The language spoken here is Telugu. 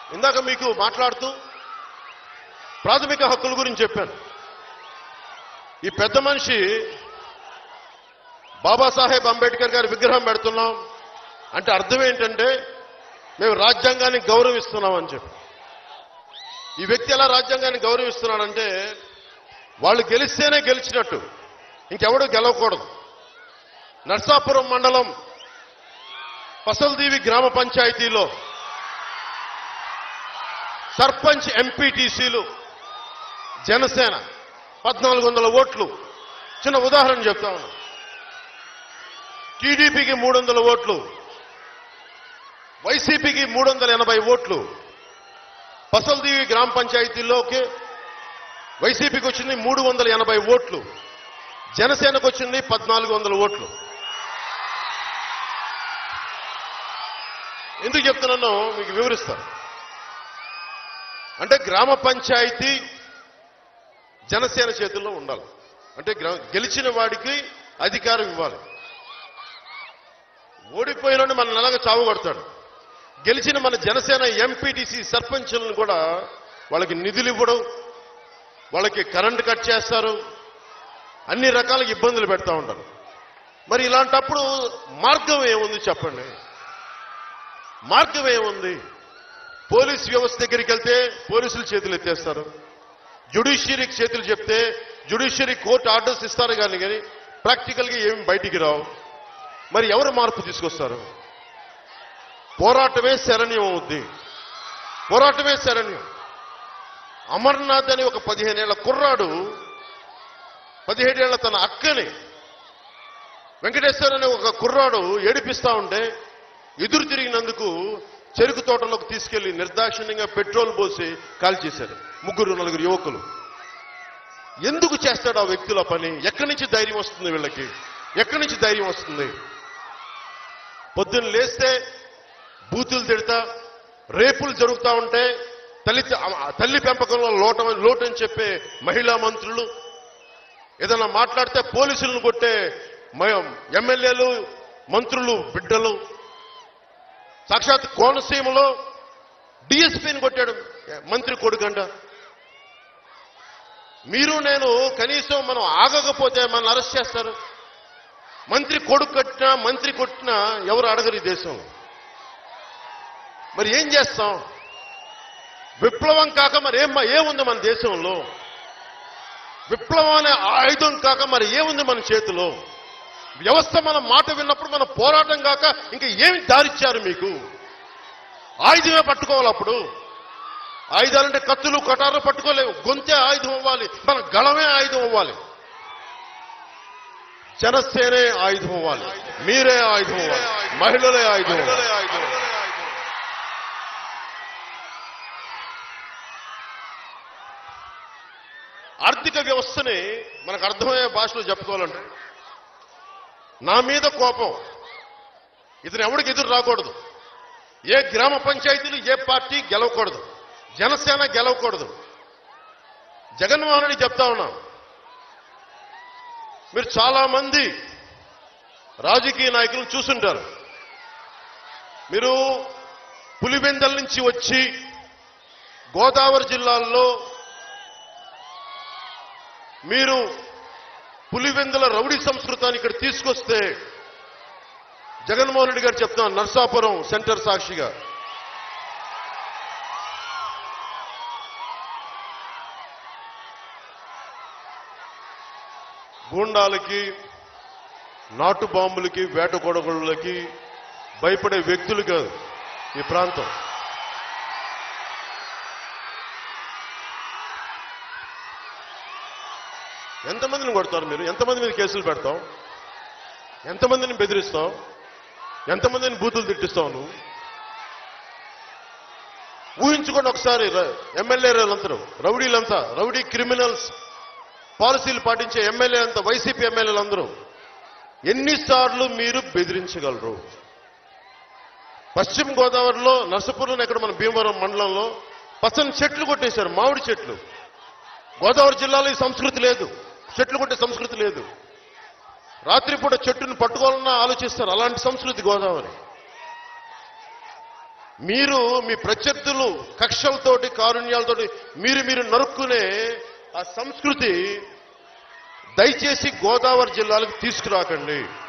ఇందాక మీకు మాట్లాడుతూ ప్రాథమిక హక్కుల గురించి చెప్పాను ఈ పెద్ద మనిషి బాబాసాహెబ్ అంబేద్కర్ గారి విగ్రహం పెడుతున్నాం అంటే అర్థం ఏంటంటే మేము రాజ్యాంగాన్ని గౌరవిస్తున్నాం అని చెప్పి ఈ వ్యక్తి ఎలా రాజ్యాంగాన్ని గౌరవిస్తున్నాడంటే వాళ్ళు గెలిస్తేనే గెలిచినట్టు ఇంకెవడు గెలవకూడదు నర్సాపురం మండలం పసల్దీవి గ్రామ పంచాయతీలో సర్పంచ్ ఎంపీటీసీలు జనసేన పద్నాలుగు వందల ఓట్లు చిన్న ఉదాహరణ చెప్తా ఉన్నా టీడీపీకి మూడు వందల ఓట్లు వైసీపీకి మూడు వందల ఎనభై ఓట్లు పసల్దీవి గ్రామ పంచాయతీలోకి వైసీపీకి వచ్చింది మూడు వందల ఎనభై ఓట్లు జనసేనకు వచ్చింది పద్నాలుగు వందల ఓట్లు ఎందుకు చెప్తున్నానో మీకు వివరిస్తాను అంటే గ్రామ పంచాయతీ జనసేన చేతుల్లో ఉండాలి అంటే గ్రా- గెలిచిన వాడికి అధికారం ఇవ్వాలి ఓడిపోయిన మన నెలగా చావు కొడతాడు గెలిచిన మన జనసేన ఎంపీటీసీ సర్పంచులను కూడా వాళ్ళకి నిధులు ఇవ్వడం వాళ్ళకి కరెంట్ కట్ చేస్తారు అన్ని రకాల ఇబ్బందులు పెడతా ఉంటారు మరి ఇలాంటప్పుడు మార్గం ఏముంది చెప్పండి మార్గం ఏముంది పోలీస్ వ్యవస్థ దగ్గరికి వెళ్తే పోలీసులు చేతులు ఎత్తేస్తారు జ్యుడిషియరీకి చేతులు చెప్తే జ్యుడిషియరీ కోర్టు ఆర్డర్స్ ఇస్తారు కానీ కానీ ప్రాక్టికల్గా ఏమి బయటికి రావు మరి ఎవరు మార్పు తీసుకొస్తారు పోరాటమే శరణ్యం అవుద్ది పోరాటమే శరణ్యం అమర్నాథ్ అని ఒక పదిహేనేళ్ల కుర్రాడు పదిహేడేళ్ల తన అక్కని వెంకటేశ్వర అనే ఒక కుర్రాడు ఏడిపిస్తా ఉంటే ఎదురు తిరిగినందుకు చెరుకు తోటలోకి తీసుకెళ్లి నిర్దాక్షిణ్యంగా పెట్రోల్ పోసి కాల్చేశారు ముగ్గురు నలుగురు యువకులు ఎందుకు చేస్తాడు ఆ వ్యక్తుల పని ఎక్కడి నుంచి ధైర్యం వస్తుంది వీళ్ళకి ఎక్కడి నుంచి ధైర్యం వస్తుంది పొద్దున్న లేస్తే బూతులు తిడతా రేపులు జరుగుతా ఉంటే తల్లి తల్లి పెంపకంలో లోట లోటు అని చెప్పే మహిళా మంత్రులు ఏదైనా మాట్లాడితే పోలీసులను కొట్టే మ- ఎమ్మెల్యేలు మంత్రులు బిడ్డలు సాక్షాత్ కోనసీమలో డిఎస్పీని కొట్టాడు మంత్రి కొడుకంట మీరు నేను కనీసం మనం ఆగకపోతే మన అరెస్ట్ చేస్తారు మంత్రి కొడుకు కట్టినా మంత్రి కొట్టినా ఎవరు అడగరు ఈ దేశం మరి ఏం చేస్తాం విప్లవం కాక మరి ఏం ఏముంది మన దేశంలో విప్లవం అనే ఆయుధం కాక మరి ఏముంది మన చేతిలో వ్యవస్థ మన మాట విన్నప్పుడు మన పోరాటం కాక ఇంకా ఏమి దారిచ్చారు మీకు ఆయుధమే పట్టుకోవాలి అప్పుడు ఆయుధాలంటే కత్తులు కటారు పట్టుకోలేవు గొంతే ఆయుధం అవ్వాలి మన గళమే ఆయుధం అవ్వాలి జనసేనే ఆయుధం అవ్వాలి మీరే ఆయుధం అవ్వాలి మహిళలే ఆయుధం అవ్వాలి. ఆర్థిక వ్యవస్థని మనకు అర్థమయ్యే భాషలో చెప్పుకోవాలంటే నా మీద కోపం ఇతను ఎవడికి ఎదురు రాకూడదు ఏ గ్రామ పంచాయతీలు ఏ పార్టీ గెలవకూడదు జనసేన గెలవకూడదు జగన్మోహన్ రెడ్డి చెప్తా ఉన్నాం మీరు చాలా మంది రాజకీయ నాయకులు చూసుంటారు మీరు పులివెందల నుంచి వచ్చి గోదావరి జిల్లాల్లో మీరు పులివెందుల రౌడీ సంస్కృతాన్ని ఇక్కడ తీసుకొస్తే జగన్మోహన్ రెడ్డి గారు చెప్తున్నారు నర్సాపురం సెంటర్ సాక్షిగా గూండాలకి నాటు బాంబులకి వేట కొడగళ్ళకి భయపడే వ్యక్తులు కాదు ఈ ప్రాంతం ఎంతమందిని కొడతారు మీరు ఎంతమంది మీద కేసులు పెడతావు ఎంతమందిని బెదిరిస్తావు ఎంతమందిని బూతులు తిట్టిస్తావు నువ్వు ఊహించుకోండి ఒకసారి ర- ఎమ్మెల్యేలందరూ రౌడీలంతా రౌడీ క్రిమినల్స్ పాలసీలు పాటించే ఎమ్మెల్యే అంతా వైసీపీ ఎమ్మెల్యేలందరూ ఎన్నిసార్లు మీరు బెదిరించగలరు పశ్చిమ గోదావరిలో నర్సపురం ఎక్కడ మన భీమవరం మండలంలో పచ్చని చెట్లు కొట్టేశారు మామిడి చెట్లు గోదావరి జిల్లాలో ఈ సంస్కృతి లేదు చెట్లు కొట్టే సంస్కృతి లేదు రాత్రిపూట చెట్టును పట్టుకోవాలన్నా ఆలోచిస్తారు అలాంటి సంస్కృతి గోదావరి మీరు మీ ప్రత్యర్థులు కక్షలతోటి కారుణ్యాలతోటి మీరు మీరు నరుక్కునే ఆ సంస్కృతి దయచేసి గోదావరి జిల్లాలకు తీసుకురాకండి